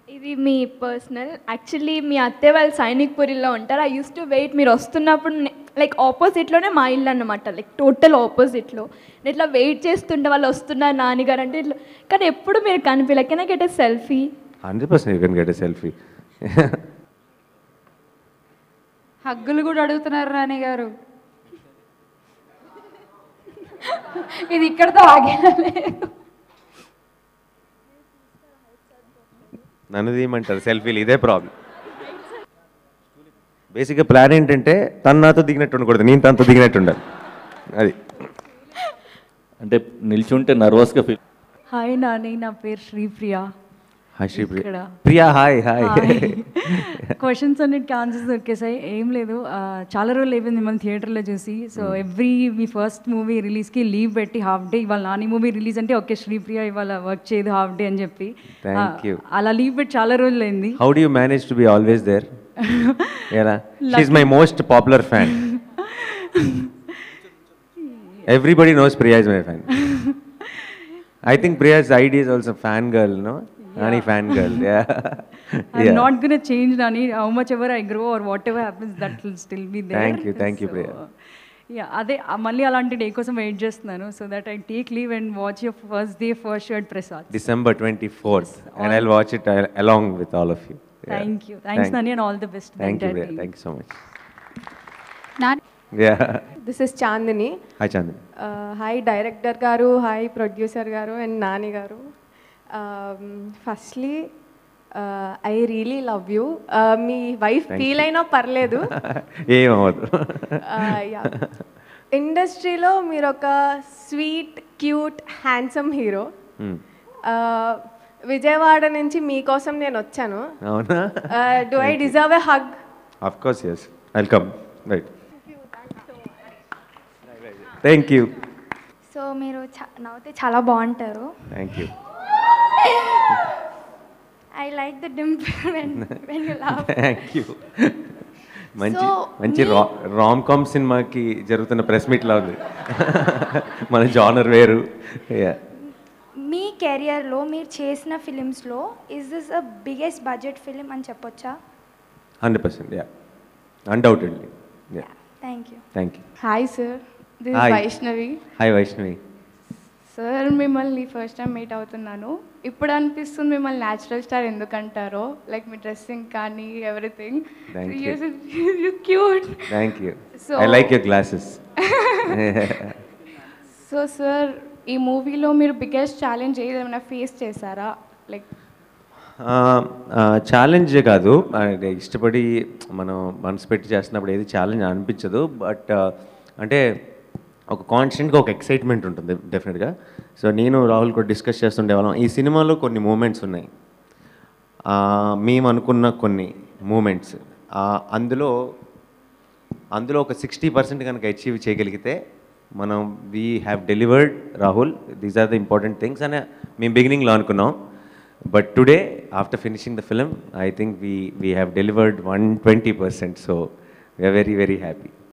ఇది మీ personal actually మీ అత్తయ్య వాళ్ళు సైనిక్ పురిలో ఉంటారు ఐ యూస్ టు వెయిట్ మీరు వస్తున్నప్పుడు లైక్ ఆపోజిట్లోనే మా ఇల్లు అనమాట లైక్ టోటల్ ఆపోజిట్లో నేను ఇట్లా వెయిట్ చేస్తుంటే వాళ్ళు వస్తున్నారు నాన్నగారు అంటే ఇట్లా కానీ ఎప్పుడు మీరు కనిపించలే can I get a selfie hundred percent you can get a selfie హగ్గులు కూడా అడుగుతున్నారు రాణి గారు ఇది ఇక్కడతో ఆగేలేదు నన్ను తీయమంటారు సెల్ఫీలు ఇదే ప్రాబ్లం బేసిక్గా ప్లాన్ ఏంటంటే తను నాతో దిగినట్టు ఉండకూడదు నేను తనతో దిగినట్టు ఉండాలి అది అంటే నిల్చుంటే నర్వస్గా ఫీల్ హాయ్ నాని నా పేరు శ్రీప్రియ హాయ్ శ్రీప్రియ ఇక్కడ. ప్రియా హాయ్ హాయ్ క్వశ్చన్స్ అన్నిటికీ ఆన్సర్స్ దొరికేసాయి ఏం లేదు ఆ, చాలా రోజులు అయిపోయింది మనం థియేటర్లో చూసి so every me first movie రిలీజ్కి లీవ్ పెట్టి హాఫ్ డే ఇవాళ నాని మూవీ రిలీజ్ అంటే ఓకే శ్రీప్రియ ఇవాళ వర్క్ చేయదు హాఫ్ డే అని చెప్పి Thank ఆ, you. అలా లీవ్ పెట్టి చాలా రోజులు అయింది how do you manage to be always there ఎలా షీఈ్ my most popular fan everybody knows Priya is my fan I think Priya's ID is also fan girl no Nani fan girl I'm not gonna change Nani how much ever I grow or whatever happens that will still be there Thank you, thank you, Priya. Yeah అదే ఆ, మళ్ళీ అలాంటి day కోసం wait చేస్తున్నాను so that I take leave and watch your first day first shirt Prasad December twenty fourth and I watch it along with all of you thank you thanks Nani and all the best thank you Priya thank you so much Nani yeah this is Chandini hi Chandan hi director garu hi producer garu and Nani garu firstly I really love you మీ wife feel అయినా పర్లేదు ఏమవ్వదు ఇండస్ట్రీలో మీరు ఒక sweet cute handsome hero Hmm. Vijayawada నుంచి మీకోసం నేను వచ్చాను అవునా do I deserve a hug of course yes welcome right thank you so మీరు చ- నవ్వుతే చాలా బాగుంటారు thank you I like the dimple when you love thank you మంచి So, మంచి రా రామ్ కామ్ సినిమాకి జరుగుతున్న ప్రెస్ మీట్లా ఉంది మన జానర్ వేరు Yeah. మీ కెరియర్లో మీరు చేసిన ఫిలిమ్స్లో is this a biggest budget film అని చెప్పొచ్చా hundred percent yeah undoubtedly yeah thank you thank you hi sir this Hi. Vaishnavi hi Vaishnavi sir మిమ్మల్ని ఫస్ట్ టైం మీట్ అవుతున్నాను ఇప్పుడు అనిపిస్తుంది మిమ్మల్ని న్యాచురల్ స్టార్ ఎందుకంటారో లైక్ మీ డ్రెస్సింగ్ కానీ everything Thank you. You cute thank you So- I like your glasses so sir ఈ మూవీలో మీరు బిగ్గెస్ట్ ఛాలెంజ్ ఏదైనా ఫేస్ చేశారా లైక్ ఛాలెంజ్ కాదు అంటే ఇష్టపడి మనం మనసు పెట్టి చేస్తున్నప్పుడు ఏది ఛాలెంజ్ అనిపించదు బట్ అంటే ఒక కాన్స్టెంట్గా ఒక ఎక్సైట్మెంట్ ఉంటుంది డెఫినెట్గా సో నేను రాహుల్ కూడా డిస్కస్ చేస్తుండేవాళ్ళం ఈ సినిమాలో కొన్ని మూమెంట్స్ ఉన్నాయి ఆ, మేము అనుకున్న కొన్ని మూమెంట్స్ అందులో అందులో ఒక సిక్స్టీ పర్సెంట్ కనుక అచీవ్ చేయగలిగితే మనం we have delivered Rahul these are the important things అని మేము బిగినింగ్లో అనుకున్నాం but today after finishing the film I think we we have delivered one twenty percent so we are very very happy